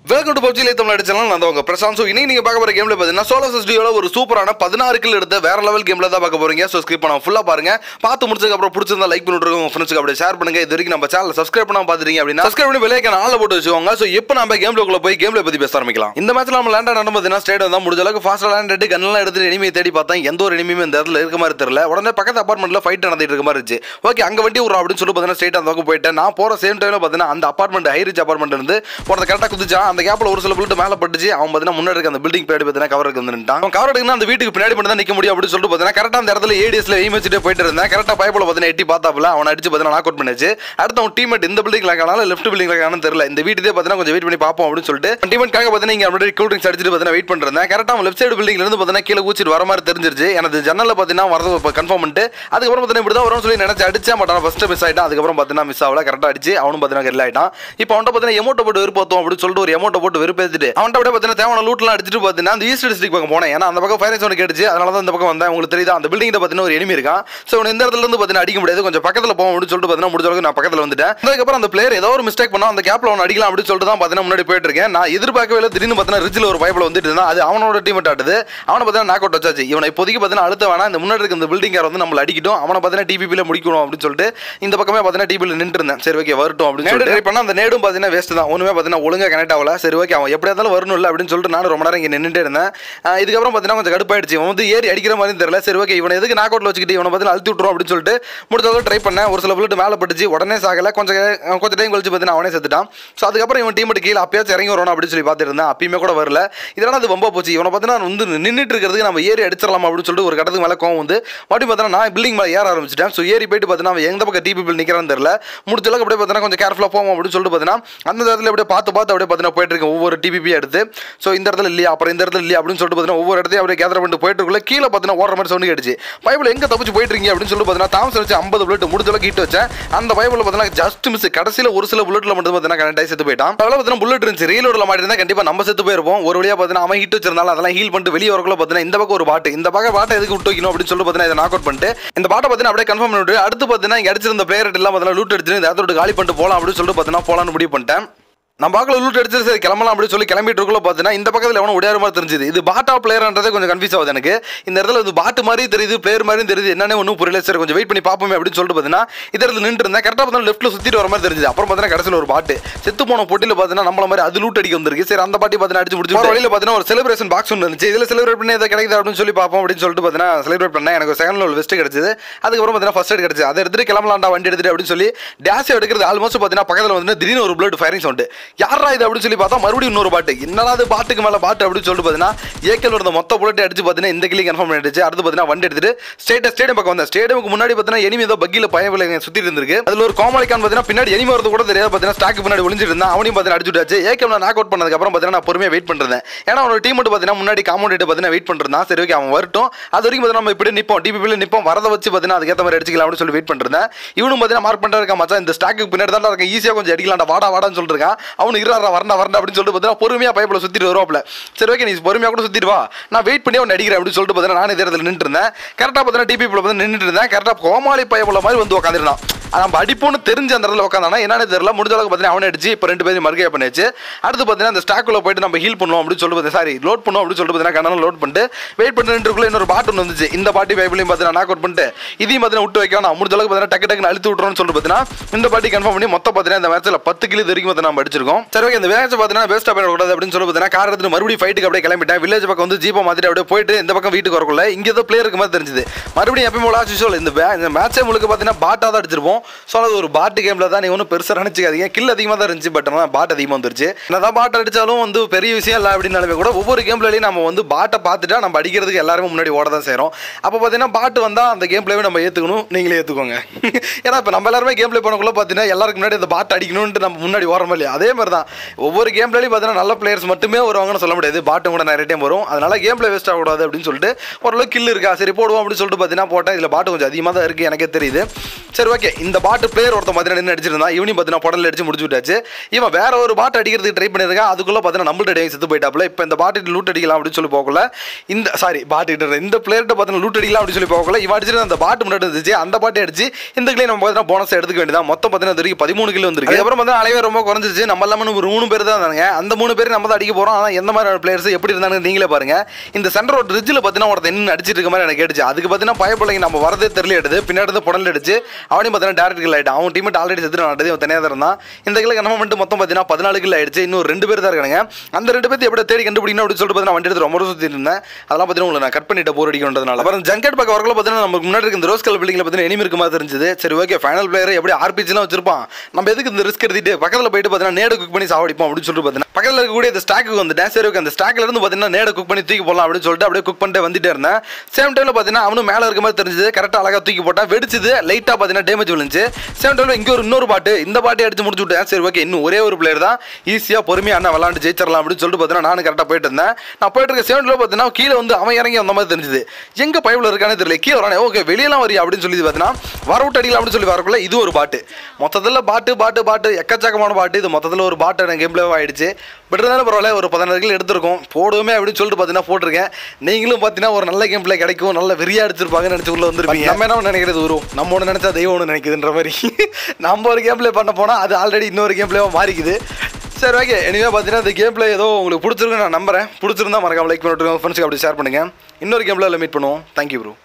welcome to PUBG Tamil அடிச்சாலும் நான் தான் உங்க பிரசாந்த் ஸோ இன்னைக்கு நீங்க பார்க்க போற கேம்ல பார்த்தீங்கன்னா சோலோ ஸ்டுடியோல ஒரு சூப்பரான பதினாறு கில் எடுத்த வேற லெவல் கேம்ல தான் பார்க்க போறீங்க ஸோ ஸ்கிப் பண்ண ஃபுல்லா பாருங்க பார்த்து முடிச்சதுக்கு அப்புறம் பிடிச்சிருந்தா லைக் பண்ணிட்டு உங்க ஃப்ரெண்ட்ஸ்க்கு அப்படியே ஷேர் பண்ணுங்க இது வரைக்கும் நம்ம சேனல் சப்ஸ்கிரைப் பண்ணாம பாத்துறீங்க அப்படின்னா சப்ஸ்கிரைப் பண்ணி வெளியே ஆள போட்டு வச்சுக்கோங்க ஸோ இப்போ நம்ம கேம்ல போய் கேம்ல பத்தி பேச ஆரம்பிக்கலாம் இந்த மேட்ச்ல நம்ம லேண்ட் ஆன பார்த்தீங்கன்னா ஸ்டேட் தான் முடிஞ்ச அளவுக்கு ஃபாஸ்ட் லேண்ட் எடுத்து கண்ணெல்லாம் எடுத்து எனிமையை தேடி பார்த்தா எந்த ஒரு எனிமையும் இந்த இடத்துல இருக்க மாதிரி தெரியல உடனே பக்கத்து அபார்ட்மெண்ட்ல ஃபைட் நடந்துட்டு இருக்க மாதிரி இருந்துச்சு ஓகே அங்க வண்டி விடுறோம் அப்படின்னு சொல்லி பார்த்தீங்கன்னா ஸ்ட்ரெயிட் அந்த பக்கம் போயிட்டேன் நான் போற சேம் டைம்ல பார்த்தீங்கன்னா அந்த அபார்ட்மெண்ட் ஹை ரிச் அபார்ட்மெண்ட் இருந்து ஒருத்த கரெக்டாக குதிச்சான் அந்த கேப்ல ஒரு சில புல்லட் மேலே பட்டுச்சு அவன் பார்த்தீங்கன்னா முன்னாடி இருக்க அந்த பில்டிங் பின்னாடி பார்த்தீங்கன்னா கவருக்கு வந்து நின்ட்டான் அவன் கவர் எடுக்கணும் அந்த வீட்டுக்கு பின்னாடி மட்டும் தான் நிற்க முடியும் அப்படின்னு சொல்லிட்டு பார்த்தீங்கன்னா கரெக்டாக அந்த இடத்துல ஏடிஎஸ்ல எய்ம் வச்சுட்டு போயிட்டு இருந்தேன் கரெக்டாக பைப்பில் பார்த்தீங்கன்னா எட்டி பார்த்தாப்புல அவன் அடிச்சு பார்த்தீங்கன்னா நாக் அவுட் பண்ணிச்சு அடுத்து அவன் டீமேட் இந்த பில்டிங்ல இருக்கானால லெஃப்ட் பில்டிங்ல இருக்கானு தெரியல இந்த வீட்டுதே பார்த்தீங்கன்னா கொஞ்சம் வெயிட் பண்ணி பார்ப்போம் அப்படின்னு சொல்லிட்டு டீமேட்காக பார்த்தீங்கன்னா இங்க அப்படியே கூல் ட்ரிங்க்ஸ் அடிச்சுட்டு பார்த்தீங்கன்னா வெயிட் பண்ணிருந்தேன் கரெக்டாக அவன் லெஃப்ட் சைடு பில்டிங்ல இருந்து பார்த்தீங்கன்னா கீழே ஊச்சிட்டு வர மாதிரி தெரிஞ்சிருச்சு எனது ஜன்னலில் பார்த்தீங்கன்னா வரது கன்ஃபார்ம் பண்ணிட்டு அதுக்கப்புறம் பார்த்தீங்கன்னா இப்படி தான் வரும்னு சொல்லி நினைச்சு அடிச்சா பட் ஆனால் ஃபர்ஸ்ட் மிஸ் ஆயிட்டான் அதுக்கப்புறம் பார்த்தீங்கன்னா மிஸ் ஆகல கரெக்டாக அடிச்சு அவனும் பார்த்தீங்கன்னா கில் ஆயிட்டான் இப்போ அவன்கிட்ட பார்த்தீங்கன்னா எமௌண்ட் போட்டு வெறுப்போம் அப்படின்னு சொல்லிட்டு ஒரு எமௌண்ட் போட்டு வெறுப்பேற்றிட்டு அவன்கிட்ட அப்படியே பார்த்தீங்கன்னா தேவையான லூட்லாம் அடிச்சுட்டு பார்த்தீங்கன்னா அந்த ஈஸ்ட் டிஸ்ட்ரிக் பக்கம் போனேன் ஏன்னா அந்த பக்கம் ஃபயர் சவுண்ட் கேட்டுச்சு அதனால தான் இந்த பக்கம் வந்தேன் உங்களுக்கு தெரியுதா அந்த பில்டிங் பார்த்தீங்கன்னா ஒரு எனிமி இருக்கான் ஸோ இந்த இடத்துல இருந்து பார்த்தீங்கன்னா அடிக்க முடியாது கொஞ்சம் பக்கத்தில் போவோம் அப்படின்னு சொல்லிட்டு பார்த்தீங்கன்னா முடிஞ்ச அளவுக்கு நான் பக்கத்தில் வந்துட்டேன் அதுக்கப்புறம் அந்த பிளேயர் ஏதோ ஒரு மிஸ்டேக் பண்ணா அந்த கேப்ல அவன் அடிக்கலாம் அப்படின்னு சொல்லிட்டு தான் பார்த்தீங்கன்னா முன்னாடி போயிட்டு இருக்கேன் நான் எதிர்பார்க்கவே இல்லை திடீர்னு பார்த்தீங்கன்னா ரிஜில் ஒரு பைப்பில் வந்துட்டு இருந்தான் அது அவனோட டீம் ஆட்டுது அவனை பார்த்தீங்கன்னா நாக் அவுட் வச்சாச்சு இவனை இப்போதைக்கு பார்த்தீங்கன்னா அடுத்த வேணா இந்த முன்னாடி இருக்க இந்த பில்டிங் வந்து நம்மள அடிக்கட்டும் அவனை பார்த்தீங்கன்னா டிபிபியில் முடிக்கணும் அப்படின்னு சொல்லிட்டு இந்த பக்கமே பார்த்தீங்கன்னா டிபியில் நின்று இருந்தேன் சரி ஓகே வரட்டும் அப்படின்னு சொல்லிட்டு ட்ரை பண்ணா அந்த நேடும் பார்த்தீங்கன்னா வேஸ்ட் தான் ஒன்றுமே பார்த்தீங்கன்னா ஒழுங்கா கனெக்ட் ஆகல சரி ஓகே அவன் எப்படியா இருந்தாலும் வரணும் இல்லை அப்படின்னு சொல்லிட்டு நானும் ரொம்ப நேரம் இங்கே நின்றுட்டே இருந்தேன் ஆஹ் இதுக்கப்புறம் பார்த்தீங்கன்னா கொஞ்சம் கடுப்பாயிடுச்சு இவன் வந்து ஏறி அடிக்கிற மாதிரி தெரியல சரி ஓகே இவனை எதுக்கு நாக் அவுட்ல வச்சுக்கிட்டு இவனை பார்த்தீங்கன்னா அழுத்தி விட்டுரும் அப்படின்னு சொல்லிட்டு முடிஞ்சளவு ட்ரை பண்ணேன் ஒரு சில புல்லட் மேலே பட்டுச்சு உடனே சாகல கொஞ்சம் அஹ் கொஞ்சம் டைம் கழிச்சு பார்த்தீங்கன்னா அவனே செத்துட்டான் ஸோ அதுக்கப்புறம் இவன் டீம் கீழே அப்பயாச்சும் இறங்கி வரணும் அப்படின்னு சொல்லி பார்த்துட்டு இருந்தேன் அப்பயுமே கூட வரல இதெல்லாம் அது ரொம்ப போச்சு இவனை பார்த்தீங்கன்னா வந்து நின்றுட்டு இருக்கிறதுக்கு நம்ம ஏறி அடிச்சிடலாம் அப்படின்னு சொல்லிட்டு ஒரு கட்டத்துக்கு மேலே கோவம் வந்து மறுபடியும் பார்த்தீங்கன்னா நான் பில்டிங் மேலே ஏற ஆரம்பிச்சிட்டேன் ஸோ ஏறி போயிட்டு பார்த்தீங்கன்னா அவன் எந்த பக்கம் டிபி பில் நிற்கிறான்னு தெரியல முடிஞ்ச அளவுக்கு அப்படியே பார்த்தீங்கன்னா கொஞ்சம் கேர்ஃபுல்லாக போவோம் அப்படின்னு சொல்லிட்டு பார்த்தீங்கன்னா அந்த இடத்துல அப்படியே பார்த்து பார்த்து அப்படியே பார்த்தீங்கன்னா போயிட்டு இருக்கேன் ஒவ்வொரு டிபிபி எடுத்து ஸோ இந்த இடத்துல இல்லையா அப்புறம் இந்த இடத்துல இல்லையா அப்படின்னு சொல்லிட்டு பார்த்தீங்கன்னா ஒவ்வொரு இடத்தையும் அப்படியே கேதர் பண்ணிட்டு போயிட்டு இருக்குள்ள கீழே பார்த்தீங்கன்னா ஓடுற மாதிரி சவுண்ட் கேட்டுச்சு பைபிள் எங்கே தப்பிச்சு போயிட்டு இருக்கீங்க அப்படின்னு சொல்லிட்டு பார்த்தீங்கன்னா தாமஸ் வச்சு ஐம்பது புல்லட் முடிஞ்ச அளவுக்கு ஹிட் வச்சேன் அந்த பைபிள் பார்த்தீங்கன்னா ஜஸ்ட் மிஸ் கடைசியில் ஒரு சில புல்லட்ல மட்டும் பார்த்தீங்கன்னா கனெக்ட் ஆகி செத்து போயிட்டான் அதெல்லாம் பார்த்தீங்கன்னா புல்லட் இருந்துச்சு ரீலோடில் மாட்டிருந்தா கண்டிப்பாக நம்ம செத்து போயிருப்போம் ஒரு வழியாக பார்த்தீங்கன்னா அவன் ஹிட் வச்சிருந்தாலும் அதெல்லாம் ஹீல் பண்ணிட்டு வெளியே வரக்குள்ள பார்த்தீங்கன்னா இந்த பக்கம் ஒரு பாட்டு இந்த பக்கம் பாட்டை எதுக்கு விட்டு வைக்கணும் அப்படின்னு சொல்லிட்டு பார்த்தீங்கன்னா இதை நாக் அவுட் பண்ணிட்டு இந்த பாட்டை பார்த்தீங்கன்னா அப்படியே கன்ஃபார்ம் பண்ணிட்டு அடுத்து பார்த்தீங்கன்னா இங்கே அடிச்சிருந்த பிளேயர் எல்லாம் பார்த்தீங்கன்னா லூட் அடிச்சு இந்த இடத்த விட்டு காலி பண்ணிட்டு போகலாம் அப்படின்னு சொல்லிட்டு பார்த்தீங்கன்னா போலான்னு முடிவு பண்ணிட்டேன் நம்ம பார்க்கல லூட் அடிச்சு சரி கிளம்பலாம் அப்படின்னு சொல்லி கிளம்பிட்டு இருக்குள்ள பார்த்தீங்கன்னா இந்த பக்கத்தில் எவனும் உடையாத மாதிரி தெரிஞ்சுது இது பாட்டா பிளேயர்ன்றதே கொஞ்சம் கன்ஃபியூஸ் ஆகுது எனக்கு இந்த இடத்துல இது பாட்டு மாதிரி தெரியுது பிளேயர் மாதிரி தெரியுது என்னன்னு ஒன்றும் புரியல சரி கொஞ்சம் வெயிட் பண்ணி பார்ப்போமே அப்படின்னு சொல்லிட்டு பார்த்தீங்கன்னா இந்த இடத்துல நின்று இருந்தேன் கரெக்டாக பார்த்தா லெஃப்ட்டில் சுற்றிட்டு வர மாதிரி தெரிஞ்சுது அப்புறம் பார்த்தீங்கன்னா கடைசியில் ஒரு பாட்டு செத்து போன போட்டியில் பார்த்தீங்கன்னா நம்மள மாதிரி அது லூட் அடிக்க வந்திருக்கு சரி அந்த பாட்டி பார்த்தீங்கன்னா அடிச்சு முடிச்சு வழியில் பார்த்தீங்கன்னா ஒரு செலிப்ரேஷன் பாக்ஸ் ஒன்று இருந்துச்சு இதில் செலிப்ரேட் பண்ணி எதை கிடைக்குது அப்படின்னு சொல்லி பார்ப்போம் அப்படின்னு சொல்லிட்டு பார்த்தீங்கன்னா செலிப்ரேட் பண்ணேன் எனக்கு செகண்ட் லெவல் வெஸ்ட் கிடைச்சது அதுக்கப்புறம் பார்த்தீங்கன்னா ஃபர்ஸ்ட் எய்ட் கிடைச்சது அதை எடுத்துட்டு கிளம்பலாம்டா வண்டி எடுத்துட்டு அப்படின்னு சொல்லி டேஸ் எடுக்கிறது ஆல்மோஸ்ட் பார்த்தீங்கன்னா பக்கத்தில் வந்து திடீர்னு ஒரு பிளட் ஃபயரிங் சவுண்டு யாரா இது அப்படின்னு சொல்லி பார்த்தா மறுபடியும் இன்னொரு பாட்டு என்னடா அது பாட்டுக்கு மேலே பாட்டு அப்படின்னு சொல்லிட்டு பார்த்தீங்கன்னா ஏக்கல் இருந்த மொத்த புல்லட் அடிச்சு பார்த்தீங்கன்னா இந்த கிளி கன்ஃபார்ம் பண்ணிடுச்சு அடுத்து பார்த்தீங்கன்னா வண்டி எடுத்துட்டு ஸ்டேட் ஸ்டேடியம் பக்கம் வந்தேன் ஸ்டேடியமுக்கு முன்னாடி பார்த்தீங்கன்னா எனிமி ஏதோ பக்கியில் பயவில்லை சுற்றிட்டு இருந்திருக்கு அதில் ஒரு கோமாளிக்கான் பார்த்தீங்கன்னா பின்னாடி எனிமி வரது கூட தெரியாது பார்த்தீங்கன்னா ஸ்டாக் பின்னாடி ஒளிஞ்சிட்டு இருந்தான் அவனையும் பார்த்தீங்கன்னா அடிச்சுட்டாச்சு ஏக்கம் நாக் அவுட் பண்ணதுக்கப்புறம் பார்த்தீங்கன்னா நான் பொறுமையாக வெயிட் பண்ணுறேன் ஏன்னா அவனோட டீம் மட்டும் பார்த்தீங்கன்னா முன்னாடி காம்பவுண்ட் பார்த்தீங்கன்னா வெயிட் பண்ணிருந்தான் சரி ஓகே அவன் வரட்டும் அது வரைக்கும் பார்த்தீங்கன்னா நம்ம இப்படி நிற்போம் டிபிபியில் நிற்போம் வரதை வச்சு பார்த்தீங்கன்னா அதுக்கேற்ற மாதிரி அடிச்சிக்கலாம் அப்படின்னு சொல்லி வெயிட் பண்ணிருந்தேன் இவனும் பார்த்தீங்கன்னா மார்க் பண்ணிட்டு இருக்கான் மச்சான் இந்த ஸ்டாக்கு பின்னாடி தான் இருக்க ஈஸியாக கொஞ்சம் அடிக்கலாம்டா வாடா வாடான்னு சொல்லிட்டு இருக்கான் அவனு இருறா வரண்டா வரண்டா அப்படின்னு சொல்லிட்டு பார்த்தீங்கன்னா பொறுமையாக பைப்பில் சுற்றிட்டு வருவாப்ல சரி ஓகே நீ பொறுமையாக கூட சுற்றிட்டு வா நான் வெயிட் பண்ணி அவன் அடிக்கிறேன் அப்படின்னு சொல்லிட்டு பார்த்தீங்கன்னா நான் இதே இடத்துல நின்று இருந்தேன் கரெக்டாக பார்த்தீங்கன்னா டிபிபியில் வந்து நின்றுட்டு இருந்தேன் கரெக்டாக கோமாளி பைப்பில் மாதிரி வந்து உட்காந்துருந்தான் நம்ம அடிப்போன்னு தெரிஞ்ச அந்த இடத்துல உட்காந்தானா என்னன்னு தெரியல முடிஞ்ச அளவுக்கு பார்த்தீங்கன்னா அவனை அடிச்சு இப்போ ரெண்டு பேரும் மறுகையா பண்ணியாச்சு அடுத்து பார்த்தீங்கன்னா அந்த ஸ்டாக்குள்ள போயிட்டு நம்ம ஹீல் பண்ணுவோம் அப்படின்னு சொல்லிட்டு சாரி லோட் பண்ணுவோம் அப்படின்னு சொல்லிட்டு பார்த்தீங்கன்னா கண்ணால் லோட் பண்ணிட்டு வெயிட் பண்ணிட்டுக்குள்ள இன்னொரு பாட்டு ஒன்று வந்துச்சு இந்த பாட்டி பைபிளையும் பார்த்தீங்கன்னா நாக் அவுட் பண்ணிட்டு இதையும் பார்த்தீங்கன்னா விட்டு வைக்க நான் முடிஞ்ச அளவுக்கு பார்த்தீங்கன்னா டக்கு டக்குன்னு அழுத்தி விட்டுறோம்னு சொல்லிட்டு பார்த்தீங்கன்னா இந்த பாட்டி கன்ஃபார்ம் பண்ணி மொத்தம் பார்த்தீங்கன்னா இந்த மேட்ச்சில் பத்து கிலோ வரைக்கும் பார்த்தீங்கன்னா நம்ம அடிச்சிருக்கோம் சரி ஓகே இந்த மேட்ச் பார்த்தீங்கன்னா வேஸ்ட் பண்ணக்கூடாது அப்படின்னு சொல்லி பார்த்தீங்கன்னா கார் எடுத்து மறுபடியும் ஃபைட்டுக்கு அப்படியே கிளம்பிட்டேன் வில்லேஜ் பக்கம் வந்து ஜீப்பா மாத்திட்டு அப்படியே போயிட்டு இந்த பக்கம் வீட்டுக்கு வரக்குள்ள இங்கே ஏதோ பிளேயர் இருக்க மாதிரி தெரிஞ்சுது மறுபடியும் எப்பயும் போல ஆச்சு இந்த வே- இந்த மேட்சே முழுக்க பார்த்தீங்கன்னா பாட்டாக தான் அடிச்சிருப்போம் ஸோ அது ஒரு பாட்டு கேமில் தான் நீ ஒன்றும் பெருசாக நினச்சிக்காதீங்க கில் அதிகமாக தான் இருந்துச்சு பட் ஆனால் பாட் அதிகமாக வந்துருச்சு என்னதான் பாட்டு அடித்தாலும் வந்து பெரிய விஷயம் இல்லை அப்படின்னாலுமே கூட ஒவ்வொரு கேம்லேயும் நம்ம வந்து பாட்டை பார்த்துட்டா நம்ம அடிக்கிறதுக்கு எல்லாருமே முன்னாடி ஓட தான் செய்கிறோம் அப்போ பார்த்தீங்கன்னா பாட்டு வந்தால் அந்த கேம் பிளேவே நம்ம ஏற்றுக்கணும் நீங்களே ஏற்றுக்கோங்க ஏன்னா இப்போ நம்ம எல்லாருமே கேம் ப்ளே பண்ணக்குள்ள பார்த்தீங்கன்னா எல்லாருக்கு முன்னாடி அந்த பாட்டு அடிக்கணும்னு நம்ம முன்னாடி ஓடுறோம் இல்லையா அதே மாதிரி தான் ஒவ்வொரு கேம் பிளேலையும் பார்த்தீங்கன்னா நல்ல பிளேயர்ஸ் மட்டுமே வருவாங்கன்னு சொல்ல முடியாது பாட்டும் கூட நிறைய டைம் வரும் அதனால கேம் பிளே வேஸ்ட் ஆகக்கூடாது அப்படின்னு சொல்லிட்டு ஓரளவு கில் இருக்கா சரி போடுவோம் அப்படின்னு சொல்லிட்டு பார்த்தீங்கன்னா போட்டேன் இதில் பாட்டு கொஞ்சம் அதிகமாக தான் இருக்குது எனக்கே தெரியுது சரி ஓகே இந்த இந்த பாட்டு பிளேயர் ஒருத்தன் பார்த்தீங்கன்னா நின்று அடிச்சிருந்தான் இவனையும் பார்த்தீங்கன்னா புடல் அடிச்சு முடிச்சு விட்டாச்சு இவன் வேற ஒரு பாட்டு அடிக்கிறதுக்கு ட்ரை பண்ணியிருக்கான் அதுக்குள்ள பார்த்தீங்கன்னா நம்மள்ட்ட அடி செத்து போயிட்டாப்ல இப்போ இந்த பாட்டு லூட் அடிக்கலாம் அப்படின்னு சொல்லி போகல இந்த சாரி பாட்டு இந்த பிளேயர்கிட்ட பார்த்தீங்கன்னா லூட் அடிக்கலாம் அப்படின்னு சொல்லி போகல இவன் அடிச்சிருந்த அந்த பாட்டு முன்னாடி இருந்துச்சு அந்த பாட்டை அடிச்சு இந்த கிளை நம்ம பார்த்தீங்கன்னா போனஸ் எடுத்துக்க வேண்டியதான் மொத்தம் பார்த்தீங்கன்னா இது வரைக்கும் பதிமூணு கிலோ வந்துருக்கு அதுக்கப்புறம் பார்த்தீங்கன்னா அளவே ரொம்ப குறைஞ்சிருச்சு நம்ம இல்லாமல் ஒரு மூணு பேர் தான் இருந்தாங்க அந்த மூணு பேர் நம்ம தான் அடிக்க போகிறோம் ஆனால் எந்த மாதிரி பிளேயர்ஸ் எப்படி இருந்தாங்க நீங்களே பாருங்க இந்த சென்டர் ரோட் ரிட்ஜில் பார்த்தீங்கன்னா ஒருத்தன் என்ன அடிச்சிட்டு இருக்க மாதிரி எனக்கு கேட்டுச்சு அதுக்கு பார்த்தீங்கன்னா பயப்பிள்ளைங்க நம்ம வரதே தெரியல எடுத்து பின்னாடி இருந்து புடல் அடிச்சு அவனையும் பார்த்தீங்கன்னா டேரக்ட் கில் ஆகிட்டான் அவன் டீமெட் ஆல்ரெடி செத்துட்டு நடந்தது அவன் தனியாக இருந்தான் இந்த கிலோ நம்ம மட்டும் மொத்தம் பார்த்தீங்கன்னா பதினாலு கிலோ ஆயிடுச்சு இன்னும் ரெண்டு பேர் தான் இருக்காங்க அந்த ரெண்டு பேர்த்து எப்படி தேடி கண்டுபிடிக்கணும் அப்படின்னு சொல்லிட்டு பார்த்தீங்கன்னா வண்டி எடுத்து ரொம்ப சுற்றி இருந்தேன் அதெல்லாம் பார்த்தீங்கன்னா உங்களை நான் கட் பண்ணிட்டு போர் அடிக்கணுன்றதுனால அப்புறம் ஜங்கட் பக்கம் வரக்குள்ள பார்த்தீங்கன்னா நமக்கு முன்னாடி இருக்க இந்த ரோஸ் கல் பில்டிங்கில் பார்த்தீங்கன்னா எனிமி இருக்க மாதிரி தெரிஞ்சது சரி ஓகே ஃபைனல் பிளேயர் எப்படி ஆர்பிஜிலாம் வச்சிருப்பான் நம்ம எதுக்கு இந்த ரிஸ்க் எடுத்துட்டு பக்கத்தில் போயிட்டு பார்த்தீங்கன்னா நேடு குக் பண்ணி சாவடிப்போம் அப்படின்னு சொல்லிட்டு பார்த்தீங்கன்னா பக்கத்தில் இருக்கக்கூடிய இந்த ஸ்டாக்கு வந்து சரி ஓகே அந்த ஸ்டாக்ல இருந்து பார்த்தீங்கன்னா நேட குக் பண்ணி தூக்கி போடலாம் அப்படின்னு சொல்லிட்டு அப்படியே குக் பண்ணிட்டு வந்துட்டே இருந்தேன் சேம் டைம்ல பார்த்தீங்கன்னா அவனும் மேலே இருக்க மாதிரி தெரிஞ்சது கரெக்டாக அழகாக தூக்கி போட்டா வெடிச்சது லைட்டாக பார்த்தீங்கன்னா டேமேஜ் விழுந்துச்சு சேம் டைம்ல இங்கே ஒரு இன்னொரு பாட்டு இந்த பாட்டை அடிச்சு முடிச்சு விட்டேன் சரி ஓகே இன்னும் ஒரே ஒரு பிளேயர் தான் ஈஸியாக பொறுமையாக அண்ணா விளாண்டு ஜெயிச்சிடலாம் அப்படின்னு சொல்லிட்டு பார்த்தீங்கன்னா நானும் கரெக்டாக போயிட்டு இருந்தேன் நான் போயிட்டு இருக்க சேம் டைம்ல பார்த்தீங்கன்னா கீழே வந்து அவன் இறங்கி வந்த மாதிரி தெரிஞ்சது எங்க பைப்பில் இருக்கானே தெரியல கீழே வரானே ஓகே வெளியெல்லாம் வரி அப்படின்னு சொல்லி பார்த்தீங்கன்னா வரவிட்டு அடிக்கலாம் அப்படின்னு சொல்லி வரக்குள்ள இது ஒரு பாட்டு மொத்தத்தில் பாட்டு பாட்டு பாட்டு எக்கச்சக்கமான பாட்டு இது மொத்தத்தில் ஒரு பாட்டு எனக்கு கேம் ஆயிடுச்சு பட் இருந்தாலும் பரவாயில்ல ஒரு பதினாறு கிலோ எடுத்திருக்கோம் போடுவோமே அப்படின்னு சொல்லிட்டு பார்த்தீங்கன்னா போட்டிருக்கேன் நீங்களும் பார்த்தீங்கன்னா ஒரு நல்ல கேம் பிளே கிடைக்கும் நல்ல வெறியா அடிச்சிருப்பாங்கன்னு நினச்சி உள்ள வந்துருப்பீங்க நம்ம என்ன நினைக்கிறது வரும் நம்ம ஒன்று நினைச்சா தெய்வம் ஒன்று நினைக்குதுன்ற மாதிரி நம்ம ஒரு கேம் பிளே பண்ண போனால் அது ஆல்ரெடி இன்னொரு கேம் பிளேவாக மாறிக்குது சரி ஓகே எனவே பார்த்தீங்கன்னா இந்த கேம் பிளே ஏதோ உங்களுக்கு பிடிச்சிருக்குன்னு நான் நம்புறேன் பிடிச்சிருந்தா மறக்காம லைக் பண்ணிட்டு ஃப்ரெண்ட்ஸ்க்கு அப்படி ஷேர் பண்ணுங்க இன்னொரு கேம் பிளேல மீட் பண்ணுவோம் தேங்க்யூ ப்ரோ